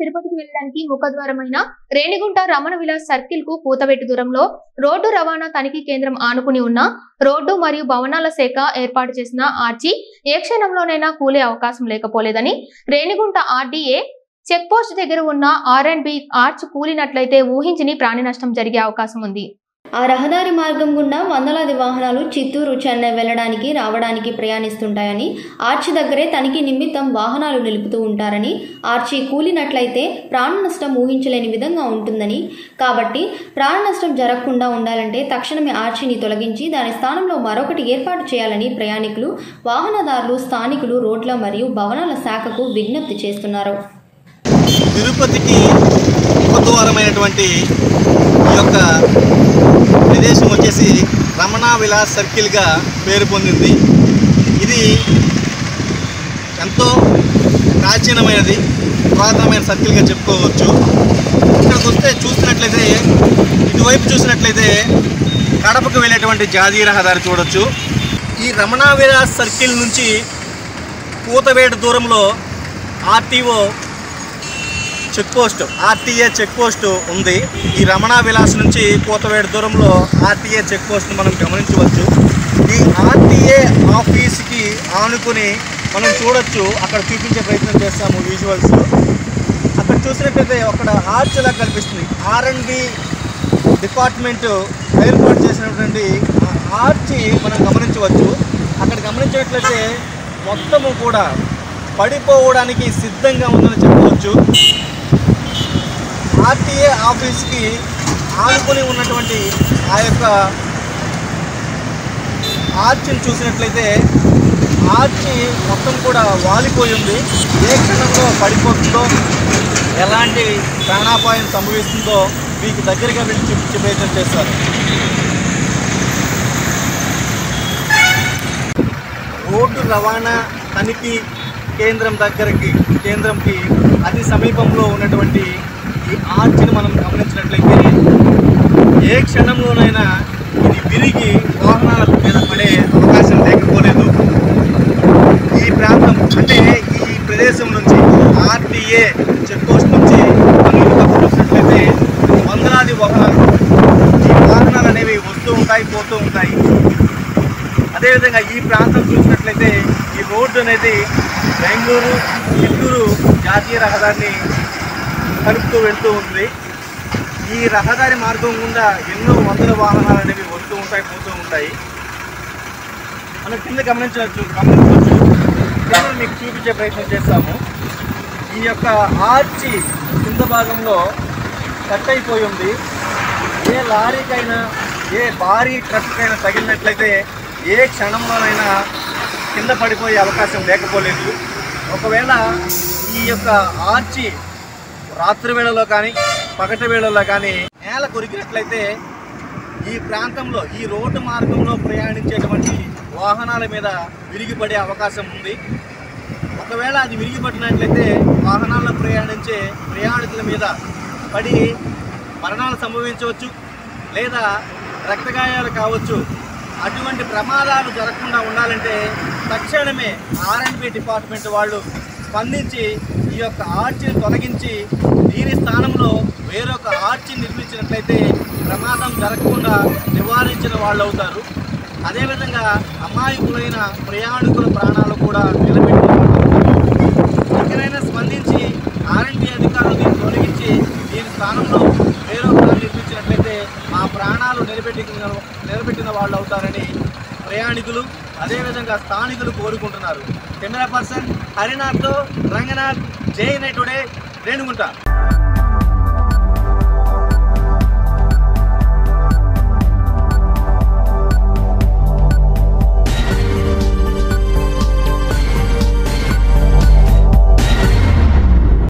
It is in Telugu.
తిరుపతికి వెళ్ళడానికి ముఖద్వారమైన రేణిగుంట రమణ విలాస్ సర్కిల్ కు కూతవెట్టు దూరంలో రోడ్డు రవాణా తనిఖీ కేంద్రం ఆనుకుని ఉన్న రోడ్డు మరియు భవనాల శాఖ ఏర్పాటు చేసిన ఆర్చి ఏ క్షణంలోనైనా కూలే అవకాశం లేకపోలేదని రేణిగుంట ఆర్డీఏ చెక్ పోస్ట్ దగ్గర ఉన్న ఆర్ అండ్ బి ఆర్చ్ కూలినట్లయితే ఊహించని ప్రాణి నష్టం జరిగే అవకాశం ఉంది ఆ రహదారి మార్గం గుండా వందలాది వాహనాలు చిత్తూరు చెన్నై వెళ్ళడానికి రావడానికి ప్రయాణిస్తుంటాయని ఆర్చి దగ్గరే తనిఖీ నిమిత్తం వాహనాలు నిలుపుతూ ఉంటారని ఆర్చి కూలినట్లయితే ప్రాణ నష్టం ఊహించలేని విధంగా ఉంటుందని కాబట్టి ప్రాణ నష్టం జరగకుండా ఉండాలంటే తక్షణమే ఆర్చిని తొలగించి దాని స్థానంలో మరొకటి ఏర్పాటు చేయాలని ప్రయాణికులు వాహనదారులు స్థానికులు రోడ్ల మరియు భవనాల శాఖకు విజ్ఞప్తి చేస్తున్నారు తిరుపతికి ముఖద్వారమైనటువంటి ఈ యొక్క ప్రదేశం వచ్చేసి రమణ విలాస్ సర్కిల్గా పేరు పొందింది ఇది ఎంతో ప్రాచీనమైనది పురాతనమైన సర్కిల్గా చెప్పుకోవచ్చు ఇక్కడికి వస్తే చూసినట్లయితే ఇటువైపు చూసినట్లయితే కడపకు వెళ్ళేటువంటి జాతీయ రహదారి చూడొచ్చు ఈ రమణ విలాస్ సర్కిల్ నుంచి కూతవేట దూరంలో RTO check post RTA check post ఉంది ఈ రమణ విలాస్ నుంచి కోతవేడు దూరంలో ఆర్టీఏ చెక్ పోస్ట్ మనం గమనించవచ్చు ఈ ఆర్టీఏ ఆఫీస్కి ఆనుకుని మనం చూడొచ్చు అక్కడ చూపించే ప్రయత్నం చేస్తాము విజువల్స్ అక్కడ చూసినట్లయితే అక్కడ ఆర్చ్ ఎలా కనిపిస్తుంది ఆర్ అండ్ బి డిపార్ట్మెంట్ ఏర్పాటు చేసినటువంటి ఆ ఆర్చి మనం గమనించవచ్చు అక్కడ గమనించినట్లయితే మొత్తము కూడా పడిపోవడానికి సిద్ధంగా ఉందని చెప్పవచ్చు ఆర్టీఏ ఆఫీస్కి ఆనుకొని ఉన్నటువంటి ఆ యొక్క ఆర్చిని చూసినట్లయితే ఆర్చి మొత్తం కూడా వాలిపోయి ఉంది ఏ క్షణంలో పడిపోతుందో ఎలాంటి ప్రాణాపాయం సంభవిస్తుందో మీకు దగ్గరగా వెళ్ళి చూపించే ప్రయత్నం చేస్తారు రోడ్డు రవాణా తనిఖీ కేంద్రం దగ్గరకి కేంద్రంకి అతి సమీపంలో ఉన్నటువంటి ఈ ఆర్చిని మనం గమనించినట్లయితే ఏ క్షణంలోనైనా ఇది విరిగి వాహనాల మీద పడే అవకాశం లేకపోలేదు ఈ ప్రాంతం అంటే ఈ ప్రదేశం నుంచి ఆర్టీఏ చెక్ పోస్ట్ నుంచి మనం ఇటుపక్క చూసినట్లయితే వందలాది వాహనాలు ఈ వాహనాలు అనేవి వస్తూ ఉంటాయి పోతూ ఉంటాయి అదేవిధంగా ఈ ప్రాంతం చూసినట్లయితే ఈ రోడ్డు అనేది బెంగళూరు చిత్తూరు జాతీయ రహదారిని కలుపుతూ వెళ్తూ ఉంది ఈ రహదారి మార్గం గుండా ఎన్నో వందల వాహనాలు అనేవి వస్తూ ఉంటాయి పోతూ ఉంటాయి మనం కింద గమనించవచ్చు గమనించవచ్చు కింద మీకు చూపించే ప్రయత్నం చేస్తాము ఈ యొక్క ఆర్చి కింద భాగంలో కట్ అయిపోయి ఉంది ఏ లారీకైనా ఏ భారీ ట్రక్కైనా తగిలినట్లయితే ఏ క్షణంలోనైనా కింద పడిపోయే అవకాశం లేకపోలేదు ఒకవేళ ఈ యొక్క ఆర్చి రాత్రి వేళలో కానీ పగటి వేళలో కానీ నేల కొరికినట్లయితే ఈ ప్రాంతంలో ఈ రోడ్డు మార్గంలో ప్రయాణించేటువంటి వాహనాల మీద విరిగిపడే అవకాశం ఉంది ఒకవేళ అది విరిగిపడినట్లయితే వాహనాల్లో ప్రయాణించే ప్రయాణికుల మీద పడి మరణాలు సంభవించవచ్చు లేదా రక్తగాయాలు కావచ్చు అటువంటి ప్రమాదాలు జరగకుండా ఉండాలంటే తక్షణమే ఆర్ఎండ్బి డిపార్ట్మెంట్ వాళ్ళు స్పందించి ఈ యొక్క ఆర్చిని తొలగించి దీని స్థానంలో వేరొక ఆర్చి నిర్మించినట్లయితే ప్రమాదం జరగకుండా నివారించిన వాళ్ళు అవుతారు అదేవిధంగా అమాయకులైన ప్రయాణికుల ప్రాణాలు కూడా నిలబెట్టిన వాళ్ళు అవుతారు. ఎక్కడైనా స్పందించి ఆర్ఎండ్బి అధికారులు దీన్ని తొలగించి దీని స్థానంలో వేరొక నిర్మించినట్లయితే మా ప్రాణాలు నిలబెట్టిన నిలబెట్టిన వాళ్ళు అవుతారని ప్రయాణికులు అదేవిధంగా స్థానికులు కోరుకుంటున్నారు కెమెరా పర్సన్ హరినాథ్తో రంగనాథ్ జై నై టుడే రేణుగుంట